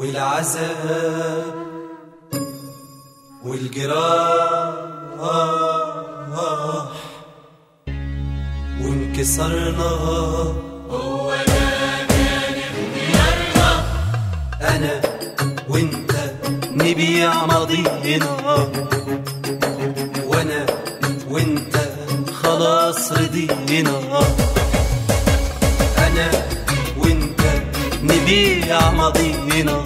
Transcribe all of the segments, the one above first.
والعذاب والجراح وانكسرنا هو ده كان اختيارنا انا وانت نبيع ماضينا وانا وانت خلاص رضينا انا وانت نبيع ماضينا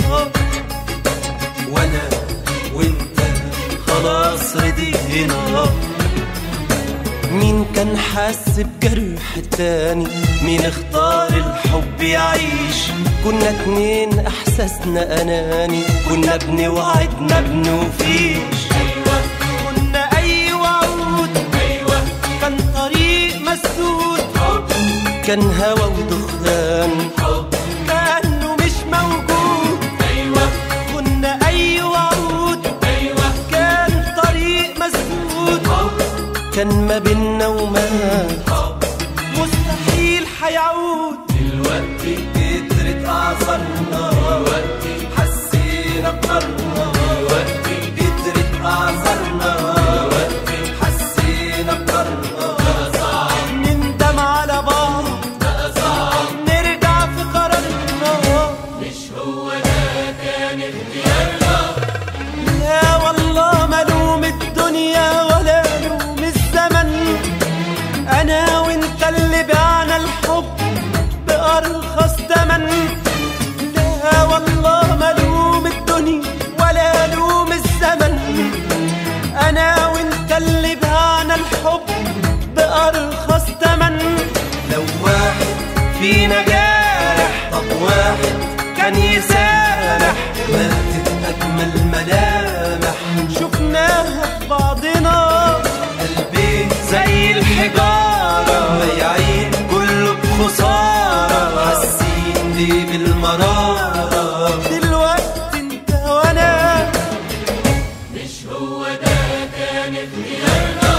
وانا وانت خلاص رضينا مين كان حاسس بجرح التاني مين اختار الحب يعيش كنا اتنين احساسنا اناني كنا بنوعد ما بنوفيش ايوه كنا اي وعود ايوه كان طريق مسدود حب كان هوا ودخان حب كانه مش موجود ايوه كنا اي وعود ايوه كان طريق مسدود حب كان ما بينا ومات حب مستحيل حيعود دلوقتي كترت اعذارنا دلوقتي حسينا بقرنا دلوقتي كترت اعذارنا دلوقتي حسينا بقرنا بقى صعب نندم على بعض بقى صعب نرجع في قرارنا مش هو ده كان اختيارنا لا والله ملوم الدنيا ولا لوم الزمن انا وانت اللي بعنا الحب بارخص تمن لا والله ملوم الدنيا ولا لوم الزمن انا وانت اللي بعنا الحب بارخص تمن لو واحد فينا جارح طب واحد كان يسامح ماتت اجمل ملامح شفناها في بعضنا قلبين زي الحجارة بايعين كله بخسارة حاسين ليه بالمرارة دلوقتي انت وانا مش هو ده كان اختيارنا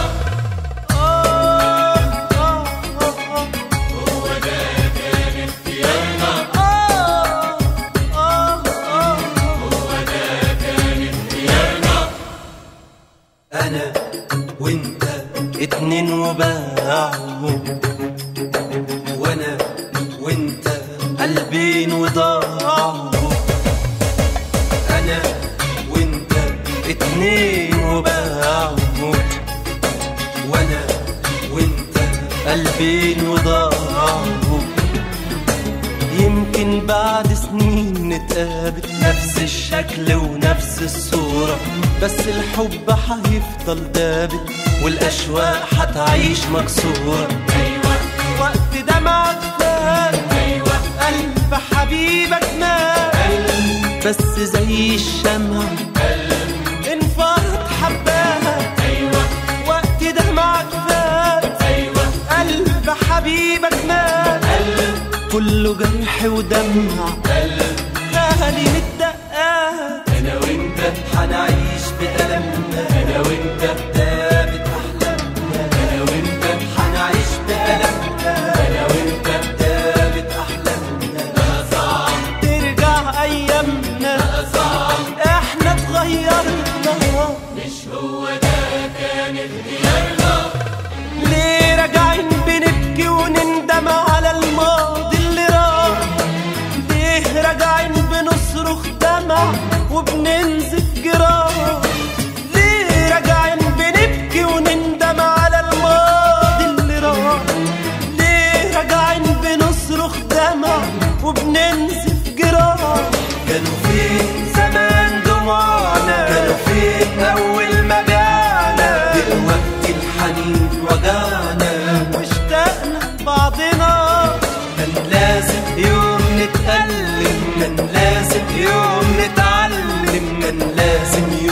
آه آه آه هو ده كان اختيارنا آه آه آه هو ده كان اختيارنا انا وانت اتنين وباعوا وانا وانت قلبين وضاعوا انا وانت اتنين وباعوا وانا وانت قلبين وضاعوا يمكن بعد سنين نتقابل نفس الشكل ونفس الصورة بس الحب هيفضل دابل والأشواق هتعيش مكسورة ايوه وقت دمعك فات ايوه قلب حبيبك مات بس زي الشمع انفرط حباها ايوه وقت دمعك فات ايوه قلب حبيبك مات كله جرح ودمع غالي من الدقات انا وانت حنعيش بألمنا انا وانت دابت أحلامنا انا وانت حنعيش بألمنا انا وانت دابت أحلامنا بقى صعب ترجع أيامنا بقى صعب احنا اتغيرنا مش هو ده كان اختيارنا ليه راجعين بنبكي ونندم على الماضي اللي راح ليه راجعين بنصرخ دمع وبننزف جراح ليه راجعين بنبكي ونندم على الماضي اللي راح ليه راجعين بنصرخ دمع وبننزف جراح كانوا فين زمان دموعنا كانوا فين اول ما بعنا دلوقتي الحنين وجعنا واشتقنا لبعضنا كان لازم يوم نتألم كان لازم يوم نتعلم كان لازم